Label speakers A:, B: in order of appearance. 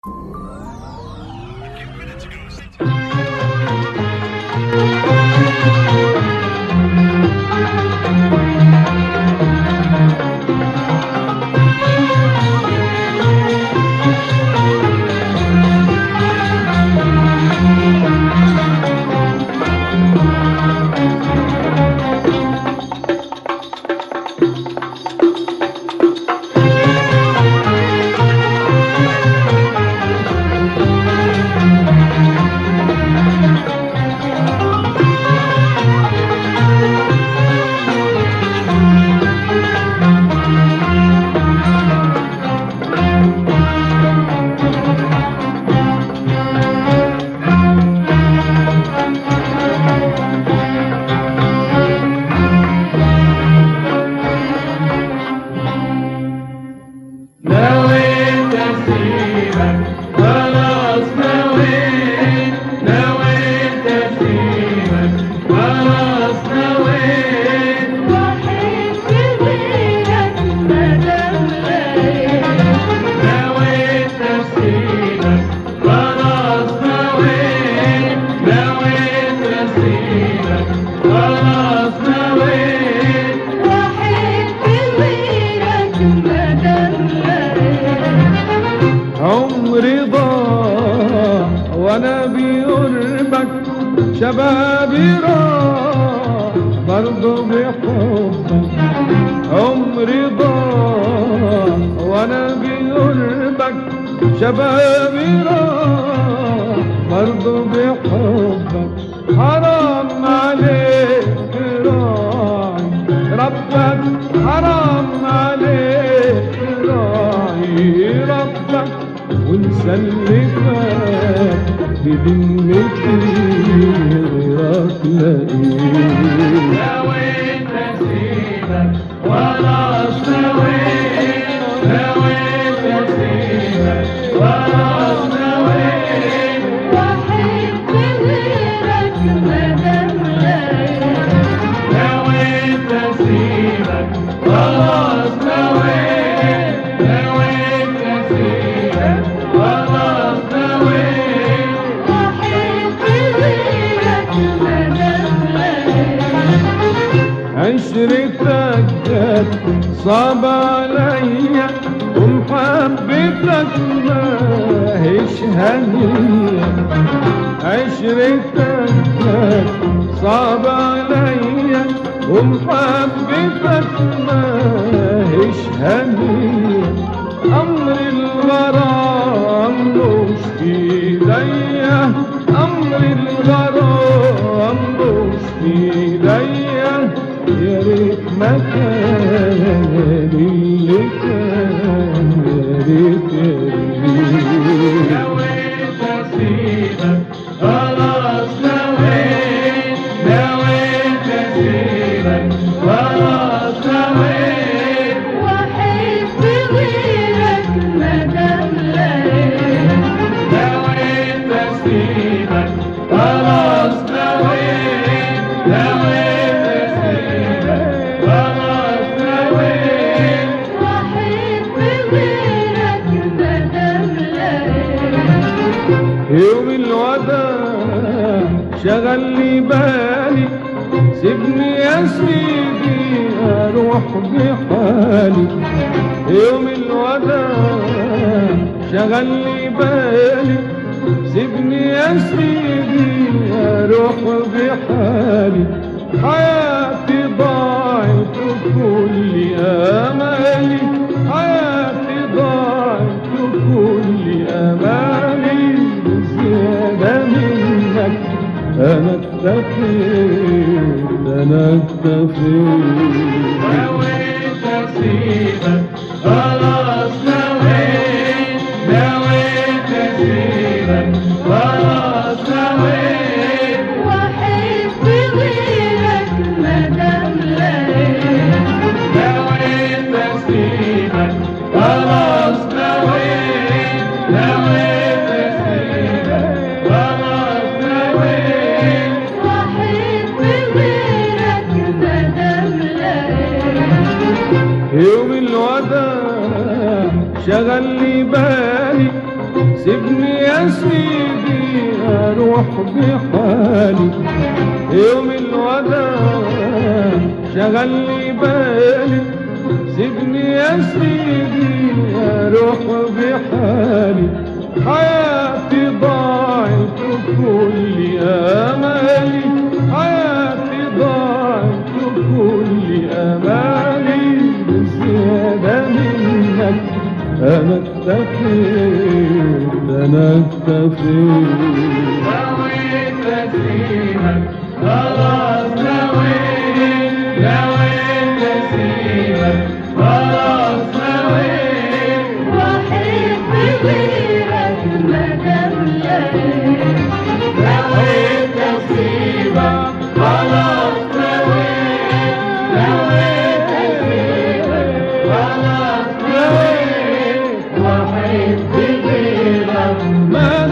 A: نويت اسيبك خلاص نويت نويت اسيبك خلاص نويت
B: وحيد غيرك مدام
A: نويت اسيبك خلاص نويت نويت اسيبك خلاص نويت
B: وحيد غيرك مدام
C: عمري ضاع وانا بقربك شبابي راح برضه بحبك عمري ضاع وانا بقربك شبابي راح برضه بحبك حرام عليك راعي ربك حرام عليك راعي ربك وانسى اللي فات بذمتي غيرك لاقيه
A: نويت اسيبك خلاص نويت نويت اسيبك خلاص نويت
B: وحيد غيرك مدام
A: نويت اسيبك خلاص نويت نويت اسيبك خلاص نويت
B: وحيد غيرك مدام
C: عشرتك جت صعب عليا ومحبتك ما هيش هنية عشرتك جت صعب عليا ومحبتك ما هيش هنية أمر الغرام مش في ايديا أمر الغرام مش في ايديا يا ريت ما كان اللي كان يا ريت يا ريت
A: نويت اسيبك خلاص نويت نويت اسيبك خلاص نويت
B: وحيد غيرك مدام
A: نويت اسيبك خلاص نويت نويت اسيبك خلاص نويت
B: وحيد غيرك مدام
C: يوم الوداع شغل لي بالي سيبني يا سيدي اروح بحالي يوم الوداع شغل لي بالي سيبني يا سيدي اروح بحالي حياتي ضاعت وكل امالي حياتي ضاعت وكل امالي زيادة منك انا اكتفيت انا اكتفيت
A: نويت اسيبك خلاص نويت نويت اسيبك خلاص نويت
B: وحيد غيرك مدام
A: نويت اسيبك خلاص نويت نويت اسيبك خلاص نويت
B: وحيد غيرك مدام
C: يوم الوداع شغل لي بالي سيبني يا سيدي اروح بحالي يوم الوداع شغل لي بالي سيبني يا سيدي اروح بحالي حياتي ضاعت كل امالي حياتي ضاعت كل امالي بزياده منك انا اكتفيت انا اكتفيت
A: نويت اسيبك خلاص نويت نويت اسيبك خلاص نويت
B: واحب غيرك مدام لقيت
A: نويت اسيبك خلاص نويت نويت اسيبك خلاص نويت واحب غيرك
C: ما